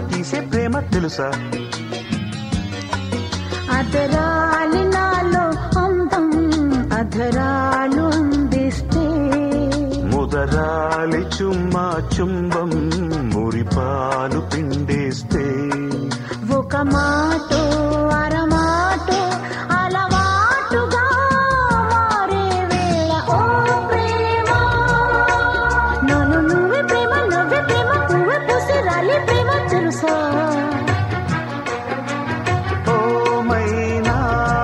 తీసే ప్రేమ తెలుసా అదరాలి నాలో అందం అధరాలు అందిస్తే ముదరాలి చుమ్మా చుంబం మురిపాలు పిండేస్తే ఒక మాటో అరమాటో అలవాటుగా మారే వేళ ఓ ప్రేమ నన్ను నువ్వే ప్రేమ నువ్వే ప్రేమ పువ్వే పూసి రాలి ప్రేమ తెలుసా ఓ మైనా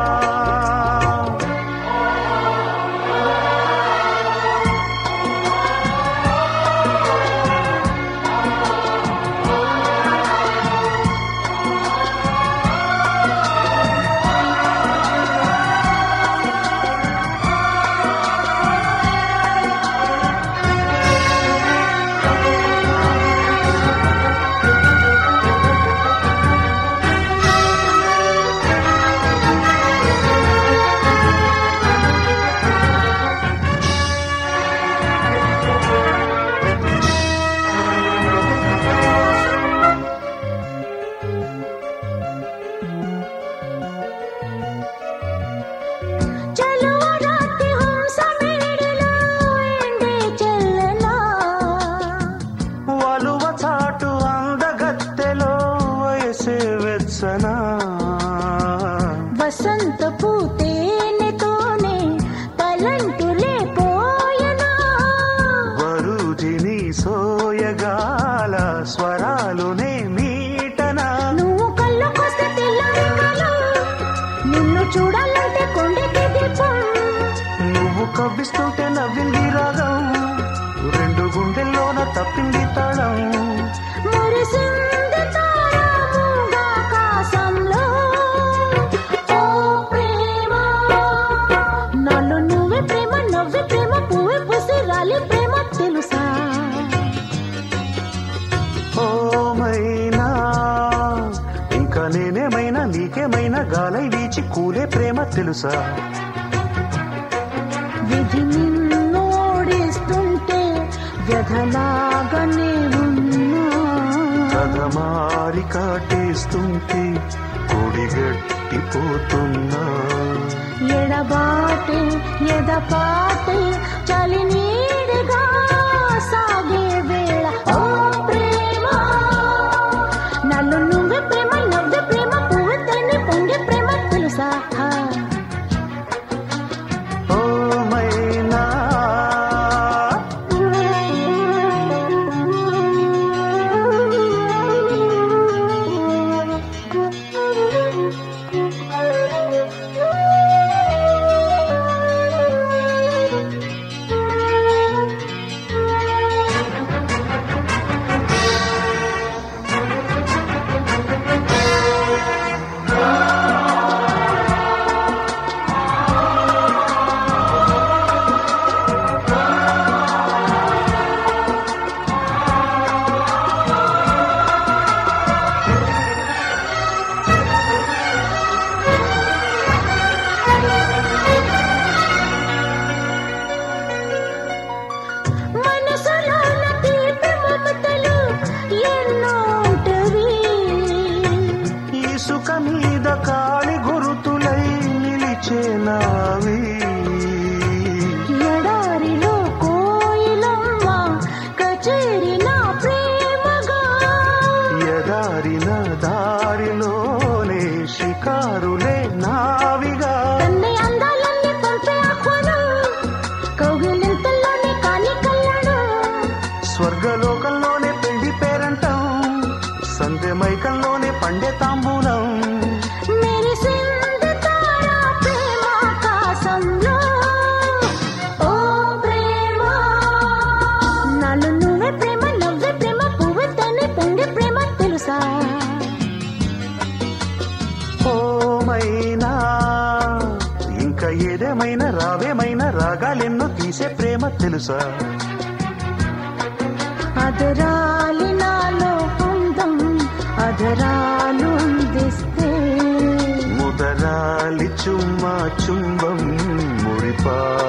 చలో రాత్రి హంస మేడలో ఎండే చెల్లెలా వలువ చాటు అందగత్తెలో వయసే వెచ్చనా వసంత పూతేనెతోనే తలంటులే పోయనా వరుజిని సోయగాల స్వరాలునే మీటనా నువ్వు కళ్ళకొస్తే తెల్లని కలు నిన్ను చూడాలంటే కొండకి దీపం నువ్వు కవ్విస్తుంటే నవ్వింది రాగం రెండు గుండెల్లోన తప్పింది తాళం మురిసింది తారముగా ఆకాశంలో ఓ ప్రేమ నాలో నువ్వే ప్రేమ నవ్వే ప్రేమ పువ్వే పూసి రాలి ప్రేమ తెలుసా ఓ మైనా ఇంకా నేనేమైనా నీకేమైనా గాలై వీచి కూలే ప్రేమ తెలుసా విధి నిన్ను ఓడిస్తుంటే వ్యధలాగానే ఉన్నా కథమారి కాటేస్తుంటే కొడిగట్టిపోతున్నా ఎడబాటే ఎదపాటే చలి నీడగా సాగే వేళ ఓ ప్రేమ నన్ను నువ్వే ప్రేమ నవ్వే ప్రేమ పువ్వు తని పొంగే ప్రేమ తెలుసా ఓ మైనా మనసులోన తీపి మమతలు ఎన్నో ఉంటవి ఇసుక మీద కాలి గురుతులై నిలిచేనావి ఎడారిలో కోయిలమ్మ కచేరి నా ప్రేమగా ఎదారిన దారిలోనే షికారులే నావిగా తన్ని అందాలన్నీ పంపే ఆహ్వానం కౌగిలింతల్లోనే కాని కళ్యాణం స్వర్గలోకంలోనే పెళ్లి పేరంటం సంధ్య మైకంలోనే పండే తాంబూలం మెరిసింది తారా ప్రేమ ఆకాశంలో ఓ ప్రేమ నాలో నువ్వే ప్రేమ నవ్వే ప్రేమ పువ్వు తని పొంగే ప్రేమ తెలుసా ఓ మైనా ఇంకా ఏదేమైనా రావేమైనా రాగాలెన్నో తీసే ప్రేమ తెలుసా అదరాలి నాలో అందం అదరాలు అందిస్తే ముదరాలి చుమ్మా చుంబం మురిపా